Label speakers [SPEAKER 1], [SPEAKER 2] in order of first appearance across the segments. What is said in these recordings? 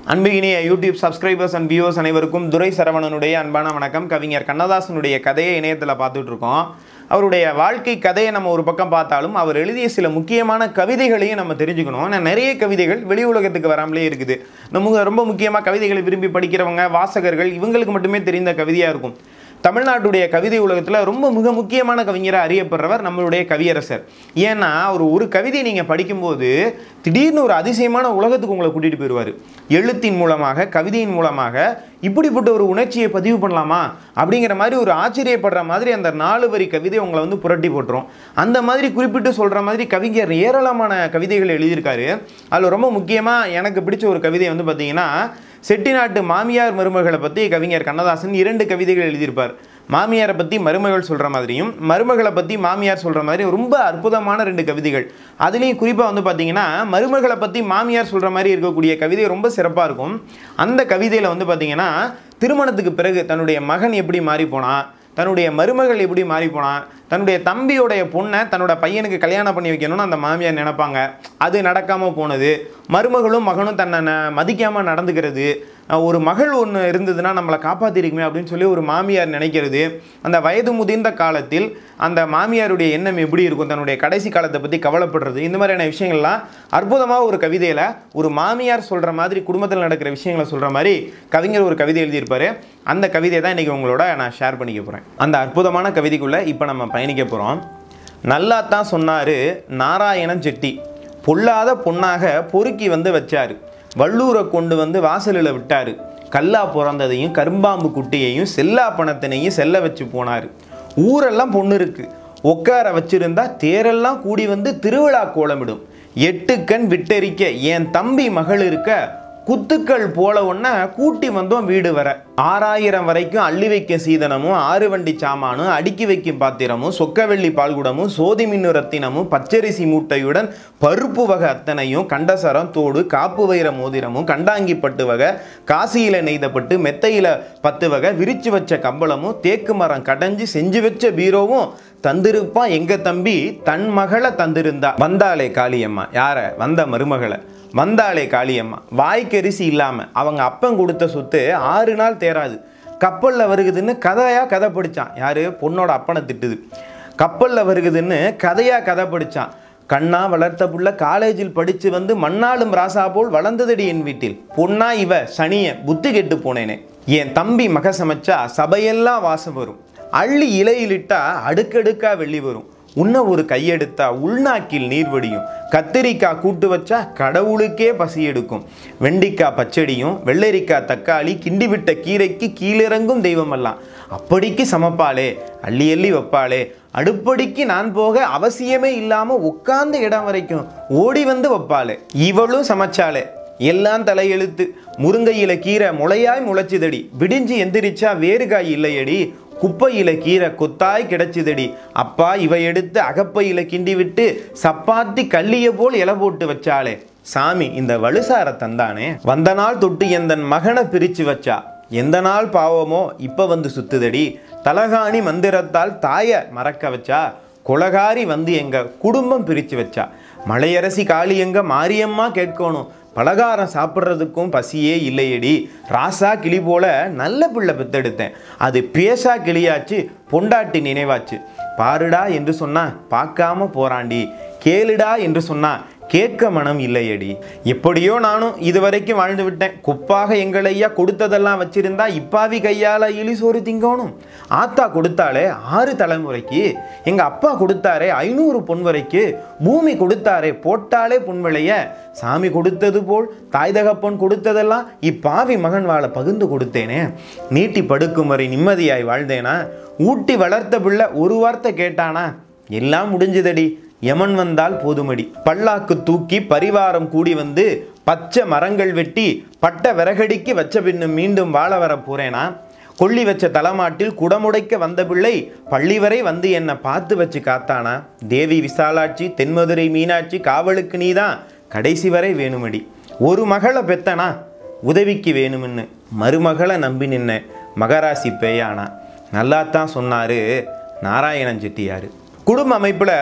[SPEAKER 1] அன்பிகினிய YouTube subscribers and viewers அனைவருக்கும் துரை சரவணனுடைய அன்பான வணக்கம் கவிஞர் கண்ணதாசனுடைய கதையை இணையத்தில் பார்த்துட்டு இருக்கோம் அவருடைய வாழ்க்கை கதையை நம்ம ஒரு பக்கம் பார்த்தாலும் அவர் எழுதிய சில முக்கியமான கவிதைகளையும் நம்ம தெரிஞ்சுக்கணும் ஏன்னா நிறைய கவிதைகள் வெளி உலகத்துக்கு வராமலே இருக்குது நம்ம ரொம்ப முக்கியமாக கவிதைகளை விரும்பி படிக்கிறவங்க வாசகர்கள் இவங்களுக்கு மட்டுமே தெரிந்த கவிதையாக இருக்கும் தமிழ்நாட்டுடைய கவிதை உலகத்தில் ரொம்ப மிக முக்கியமான கவிஞராக அறியப்படுறவர் நம்மளுடைய கவியரசர் ஏன்னா ஒரு ஒரு கவிதை நீங்கள் படிக்கும்போது திடீர்னு ஒரு அதிசயமான உலகத்துக்கு உங்களை கூட்டிகிட்டு போயிடுவார் எழுத்தின் மூலமாக கவிதையின் மூலமாக இப்படிப்பட்ட ஒரு உணர்ச்சியை பதிவு பண்ணலாமா அப்படிங்கிற மாதிரி ஒரு ஆச்சரியப்படுற மாதிரி அந்த நாலு வரி கவிதை உங்களை வந்து புரட்டி போட்டுரும் அந்த மாதிரி குறிப்பிட்டு சொல்கிற மாதிரி கவிஞர் ஏராளமான கவிதைகள் எழுதியிருக்காரு அதில் ரொம்ப முக்கியமாக எனக்கு பிடிச்ச ஒரு கவிதை வந்து பார்த்தீங்கன்னா செட்டிநாட்டு மாமியார் மருமகளை பற்றி கவிஞர் கண்ணதாசன் இரண்டு கவிதைகள் எழுதியிருப்பார் மாமியாரை பற்றி மருமகள் சொல்கிற மாதிரியும் மருமகளை பற்றி மாமியார் சொல்கிற மாதிரி ரொம்ப அற்புதமான ரெண்டு கவிதைகள் அதுலேயும் குறிப்பாக வந்து பார்த்தீங்கன்னா மருமகளை பற்றி மாமியார் சொல்கிற மாதிரி இருக்கக்கூடிய கவிதை ரொம்ப சிறப்பாக இருக்கும் அந்த கவிதையில் வந்து பார்த்தீங்கன்னா திருமணத்துக்கு பிறகு தன்னுடைய மகன் எப்படி மாறி போனான் தன்னுடைய மருமகள் எப்படி மாறி போனான் தன்னுடைய தம்பியோடைய பொண்ணை தன்னோட பையனுக்கு கல்யாணம் பண்ணி வைக்கணும்னு அந்த மாமியார் நினைப்பாங்க அது நடக்காமல் போனது மருமகளும் மகனும் தன்னை ந- மதிக்காம நடந்துக்கிறது அஹ் ஒரு மகள் ஒன்று இருந்ததுன்னா நம்மளை காப்பாற்றிருக்குமே அப்படின்னு சொல்லி ஒரு மாமியார் நினைக்கிறது அந்த வயது முதிர்ந்த காலத்தில் அந்த மாமியாருடைய எண்ணம் எப்படி இருக்கும் தன்னுடைய கடைசி காலத்தை பற்றி கவலைப்படுறது இந்த மாதிரியான விஷயங்கள்லாம் அற்புதமாக ஒரு கவிதையில் ஒரு மாமியார் சொல்கிற மாதிரி குடும்பத்தில் நடக்கிற விஷயங்களை சொல்கிற மாதிரி கவிஞர் ஒரு கவிதை எழுதியிருப்பாரு அந்த கவிதையை தான் இன்றைக்கி உங்களோட நான் ஷேர் பண்ணிக்க போகிறேன் அந்த அற்புதமான கவிதைக்குள்ளே இப்போ நம்ம பயணிக்க போகிறோம் நல்லா தான் சொன்னார் நாராயணன் செட்டி பொல்லாத பொண்ணாக பொறுக்கி வந்து வச்சாரு வள்ளூரை கொண்டு வந்து வாசலில் விட்டாரு கல்லா பிறந்ததையும் கரும்பாம்பு குட்டியையும் செல்லா பணத்தினையும் செல்ல வச்சு போனார் ஊரெல்லாம் பொண்ணு இருக்கு உட்கார வச்சிருந்தா தேரெல்லாம் கூடி வந்து திருவிழா கோலமிடும் எட்டு கண் விட்டெரிக்க என் தம்பி மகள் இருக்க குத்துக்கள் போல ஒன்ன கூட்டி வந்தோம் வீடு வர ஆறாயிரம் வரைக்கும் அள்ளி வைக்கும் சீதனமும் ஆறு வண்டி சாமானும் அடுக்கி வைக்கும் பாத்திரமும் சொக்கவெள்ளி பால்குடமும் சோதி மின்னு ரத்தினமும் பச்சரிசி மூட்டையுடன் பருப்பு வகை அத்தனையும் கண்டசரம் தோடு காப்பு வைர மோதிரமும் கண்டாங்கி பட்டு வகை காசியில நெய்தப்பட்டு மெத்தையில பத்து வகை விரிச்சு வச்ச கம்பளமும் தேக்கு மரம் கடைஞ்சு செஞ்சு வச்ச பீரோவும் தந்திருப்பான் எங்க தம்பி தன் மகளை தந்திருந்தா வந்தாளே காளியம்மா யார வந்த மருமகளை வந்தாளே காளியம்மா வாய்க்கரிசி இல்லாம அவங்க அப்பன் கொடுத்த சொத்து ஆறு நாள் தேராது கப்பல்ல வருகுதுன்னு கதையா கதை படிச்சான் யாரு பொண்ணோட அப்பனை திட்டுது கப்பல்ல வருகுதுன்னு கதையா கதை படிச்சான் கண்ணா வளர்த்த புள்ள காலேஜில் படிச்சு வந்து மண்ணாளும் ராசா போல் வளர்ந்ததடி என் வீட்டில் பொண்ணா இவ சனிய புத்தி கெட்டு போனேனே என் தம்பி மக சமைச்சா சபையெல்லாம் வாசம் வரும் அள்ளி இலையிலிட்டா அடுக்கடுக்கா வெள்ளி வரும் உன்ன ஒரு கையெடுத்தா உள்நாக்கில் நீர் வடியும் கத்திரிக்காய் கூட்டு வச்சா கடவுளுக்கே பசி எடுக்கும் வெண்டிக்காய் பச்சடியும் வெள்ளரிக்காய் தக்காளி கிண்டி விட்ட கீரைக்கு கீழிறங்கும் தெய்வமெல்லாம் அப்படிக்கு சமைப்பாளே அள்ளி அள்ளி வைப்பாளே அடுப்படிக்கு நான் போக அவசியமே இல்லாம உட்கார்ந்த இடம் வரைக்கும் ஓடி வந்து வைப்பாளே இவளும் சமைச்சாளே எல்லாம் தலையெழுத்து முருங்கையில கீரை முளையாய் முளைச்சுதடி விடிஞ்சு எந்திரிச்சா வேறுகாய் இல்லையடி குப்பையில கீரை கொத்தாய் கிடைச்சுதடி அப்பா இவ எடுத்து அகப்பையில கிண்டி விட்டு சப்பாத்தி கள்ளிய போல் இலை போட்டு வச்சாளே சாமி இந்த வலுசார தந்தானே வந்த நாள் தொட்டு எந்தன் மகனை பிரிச்சு வச்சா எந்த நாள் பாவமோ இப்ப வந்து சுத்துதடி தலகாணி மந்திரத்தால் தாய மறக்க வச்சா கொலகாரி வந்து எங்க குடும்பம் பிரிச்சு வச்சா மலையரசி காளி எங்க மாரியம்மா கேட்கணும் பலகாரம் சாப்பிட்றதுக்கும் பசியே இல்லையடி ராசா கிளி போல நல்ல பிள்ளை பெத்தெடுத்தேன் அது பேசா கிளியாச்சு பொண்டாட்டி நினைவாச்சு பாருடா என்று சொன்னா பார்க்காம போறாண்டி கேளுடா என்று சொன்னா கேட்க மனம் இல்லையடி எப்படியோ நானும் இதுவரைக்கும் வாழ்ந்து விட்டேன் குப்பாக எங்களையா கொடுத்ததெல்லாம் வச்சிருந்தா இப்பாவி கையால இலி சோறு திங்கணும் ஆத்தா கொடுத்தாலே ஆறு தலைமுறைக்கு எங்க அப்பா கொடுத்தாரே ஐநூறு பொன் வரைக்கு பூமி கொடுத்தாரே போட்டாலே பொன் விளைய சாமி கொடுத்தது போல் தாய் தகப்பன் கொடுத்ததெல்லாம் இப்பாவி மகன் வாழ பகிர்ந்து கொடுத்தேனே நீட்டி படுக்கும் வரை நிம்மதியாய் வாழ்ந்தேனா ஊட்டி வளர்த்த பிள்ளை ஒரு வார்த்தை கேட்டானா எல்லாம் முடிஞ்சதடி யமன் வந்தால் போதுமடி பல்லாக்கு தூக்கி பரிவாரம் கூடி வந்து பச்சை மரங்கள் வெட்டி பட்ட விறகடிக்கு வச்ச பின்னு மீண்டும் வாழ வர போறேனா கொள்ளி வச்ச தலைமாட்டில் குடமுடைக்க வந்த பிள்ளை பள்ளி வரை வந்து என்னை பார்த்து வச்சு காத்தானா தேவி விசாலாட்சி தென்மதுரை மீனாட்சி காவலுக்கு நீதான் கடைசி வரை வேணுமடி ஒரு மகளை பெத்தனா உதவிக்கு வேணும்னு மருமகளை நம்பி நின்ன மகராசி பேயானா நல்லாத்தான் சொன்னாரு நாராயணன் செட்டியார் குடும்ப அமைப்பில்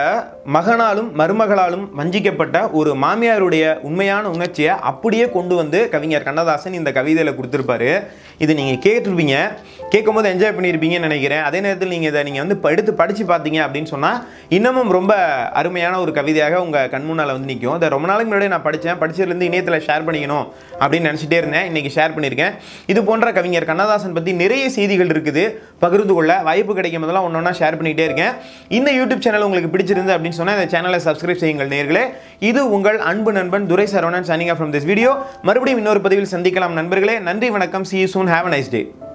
[SPEAKER 1] மகனாலும் மருமகளாலும் வஞ்சிக்கப்பட்ட ஒரு மாமியாருடைய உண்மையான உணர்ச்சியை அப்படியே கொண்டு வந்து கவிஞர் கண்ணதாசன் இந்த கவிதையில் கொடுத்துருப்பாரு இது நீங்கள் கேட்டிருப்பீங்க கேட்கும்போது என்ஜாய் பண்ணியிருப்பீங்கன்னு நினைக்கிறேன் அதே நேரத்தில் நீங்கள் இதை நீங்கள் வந்து ப- எடுத்து படித்து பார்த்தீங்க அப்படின்னு சொன்னால் இன்னமும் ரொம்ப அருமையான ஒரு கவிதையாக உங்கள் கண் முன்னால் வந்து நிற்கும் இதை ரொம்ப நாளைக்கு முன்னாடி நான் படித்தேன் படிச்சதுலேருந்து இணையத்தில் ஷேர் பண்ணிக்கணும் அப்படின்னு நினச்சிட்டே இருந்தேன் இன்றைக்கி ஷேர் பண்ணியிருக்கேன் இது போன்ற கவிஞர் கண்ணதாசன் பற்றி நிறைய செய்திகள் இருக்குது பகிர்ந்து கொள்ள வாய்ப்பு கிடைக்கும் போதெல்லாம் ஒன்று ஒன்றா ஷேர் பண்ணிகிட்டே இருக்கேன் இந்த யூடியூப் சேனல் உங்களுக்கு பிடிச்சிருந்து அப்படின்னு சொன்னால் இந்த சேனலை சப்ஸ்கிரைப் செய்யுங்கள் நேர்களே இது உங்கள் அன்பு நண்பன் Durai Saravanan signing from this video மறுபடியும் இன்னொரு பதிவில் சந்திக்கலாம் நண்பர்களே நன்றி வணக்கம் see you soon have a nice day